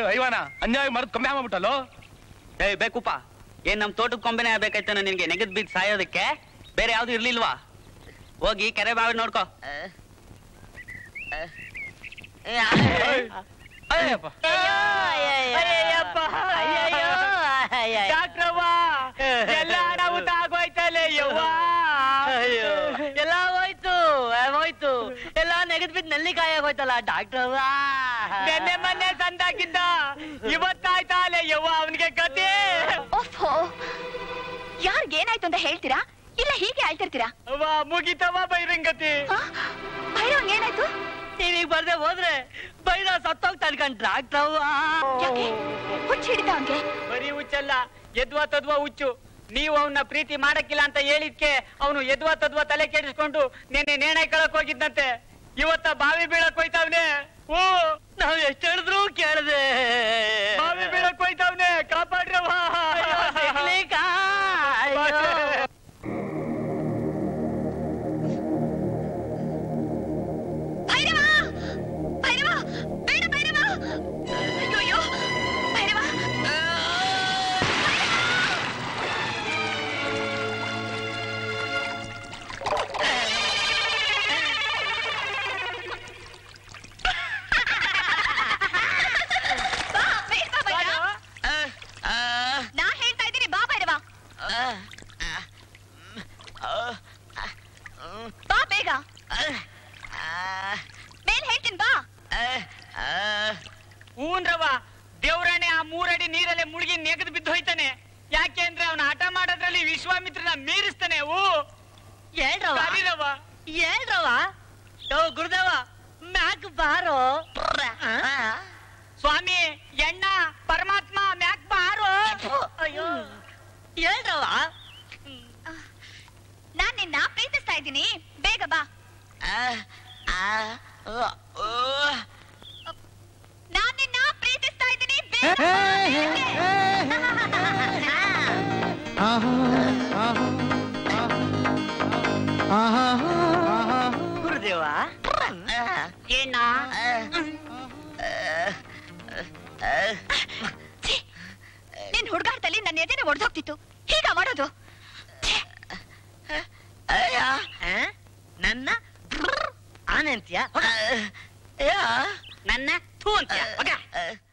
ಐವಾನ ಅನ್ಯಾಯ ಮರದ ಕಮ್ಮಿ ಆಗ್ಬಿಟ್ಟಲ್ಲೋ ಏ ಬೇಕುಪ್ಪ ಏನ್ ನಮ್ ತೋಟದ ಕೊಂಬೆನೆ ಆಗ್ಬೇಕಾಯ್ತಾನ ನಿನ್ಗೆ ನೆಗದ್ ಬಿದ್ದು ಸಾಯೋದಕ್ಕೆ ಬೇರೆ ಯಾವ್ದು ಇರ್ಲಿಲ್ವಾ ಹೋಗಿ ಕೆರೆ ಬಾವಿ ನೋಡ್ಕೋ ಅಯ್ಯಪ್ಪ ಡಾಕ್ಟ್ರವ್ವ ಎಲ್ಲ ಅನಾಹುತ ಆಗೋಯ್ತಲ್ಲ ಯವ್ವ ಎಲ್ಲ ಹೋಯ್ತು ಆ, ಹೋಯ್ತು ಎಲ್ಲ ನೆಗದ್ ಬಿದ್ದು ನೆಲ್ಲಿಕಾಯಿ ಆಗೋಯ್ತಲ್ಲ ಡಾಕ್ಟ್ರವ್ವ ನೆನ್ನೆ ಮೊನ್ನೆ ತಂದಾಕಿದ್ದ ಇವತ್ತಾಯ್ತಾ ಅಲ್ಲ ಯವ್ವ ಅವನಿಗೆ ಕತೆ ಓಫೋ ಯಾರಿಗೇನಾಯ್ತು ಅಂತ ಹೇಳ್ತೀರಾ ಇಲ್ಲ ಹೀಗೆ ಆಳ್ತಿರ್ತೀರಾ ಅವ್ವ ಮುಗಿತವ ಬೈರಂಗತಿ ಭೈರವಂಗ್ ಏನಾಯ್ತು ನೀವೀಗ ಬರ್ದೆ ಹೋದ್ರೆ ಬೈರ ಸತ್ತೋಗ್ತಾನೆ ಕಣ್ ಡಾಕ್ಟ್ರವ್ವ ಯಾಕೆ ಹುಚ್ಚ ಹಿಡಿತ ಅವ್ನ್ಗೆ ಬರೀ ಹುಚ್ಚಲ್ಲ ಎದ್ವಾ ತದ್ವಾ ಹುಚ್ಚು ನೀವು ಅವನ್ನ ಪ್ರೀತಿ ಮಾಡಕ್ಕಿಲ್ಲ ಅಂತ ಹೇಳಿದ್ಕೆ ಅವನು ಎದ್ವಾ ತದ್ವಾ ತಲೆ ಕೆಡಿಸ್ಕೊಂಡು ನೆನ್ನೆ ನೇಣೆ ಕಳಕ್ ಹೋಗಿದ್ದಂತೆ ಇವತ್ತ ಬಾವಿ ಬೀಳಕ್ ಹೋಯ್ತಾವ್ನೆ ಓ ನಾವ್ ಎಷ್ಟ್ ಹೇಳಿದ್ರು ಕೇಳದೆ ಬಾವಿ ಬೀಳಕ್ ಹೋಯ್ತಾವ್ನೆ ಕಾಪಾಡ್ರವ್ವ ಸಿಗ್ಲಿಕ್ಕಾ? ಅಯ್ಯೋ. ಭೈರವ ಭೈರವ ಬೇಡ ಭೈರವ ಅಯ್ಯೋ ಭೈರವ ಬಾ, ಬೇಗ ಬಾ ಭೈರವ. ನಾ ಹೇಳ್ತಾ ಇದ್ದೀನಿ ಬಾ ಭೈರವ ಬಾ ಬೇಗ ಮೇಲ್ ಹೇಳ್ತೀನಿ ಬಾ ಹೂನ್ರವ ದೇವ್ರಾಣೆ ಆ ಮೂರಡಿ ನೀರಲ್ಲೇ ಮುಳುಗಿ ನೆಗೆದು ಬಿದ್ದು ಹೋಯ್ತಾನೆ ಯಾಕೆ ಅಂದ್ರೆ ಅವನ ಹಠ ಮಾಡೋದ್ರಲ್ಲಿ ವಿಶ್ವಾಮಿತ್ರನ ಮೀರಿಸ್ತಾನೆ ಓ ಹೇಳ್ರವ ಕರೀರವ್ವ. ಹೇಳ್ರವ ಯೋ ಗುರುದೇವ ಮ್ಯಾಕ್ ಬಾರೋ ಸ್ವಾಮಿ ಎಣ್ಣ ಪರಮಾತ್ಮ ಮ್ಯಾಕ್ ಬಾರೋ ಅಯ್ಯೋ ಹೇಳ್ರವ ನಾನ್ ನಿನ್ನ ಪ್ರೀತಿಸ್ತಾ ಇದ್ದೀನಿ ಬೇಗ ಬಾ ನಾನ್ ನಿನ್ನ ಪ್ರೀತಿಸ್ತಾ ಇದ್ದೀನಿ ಬೇಗ ಬಾ, ಬೇಗ. ಗುರುದೇವ ಏಣ್ಣ ಛೀ, ನಿನ್ ಹುಡುಗಾಟದಲ್ಲಿ ನನ್ನ ಎದೆನೆ ಒಡೆದೋಗ್ತಿತ್ತು ಹೀಗ ಮಾಡೋದು ಛೀ, ಆ? ನನ್ನ ಆನೆ ಅಂತೀಯ ನನ್ನ ಥೂ ಅಂತ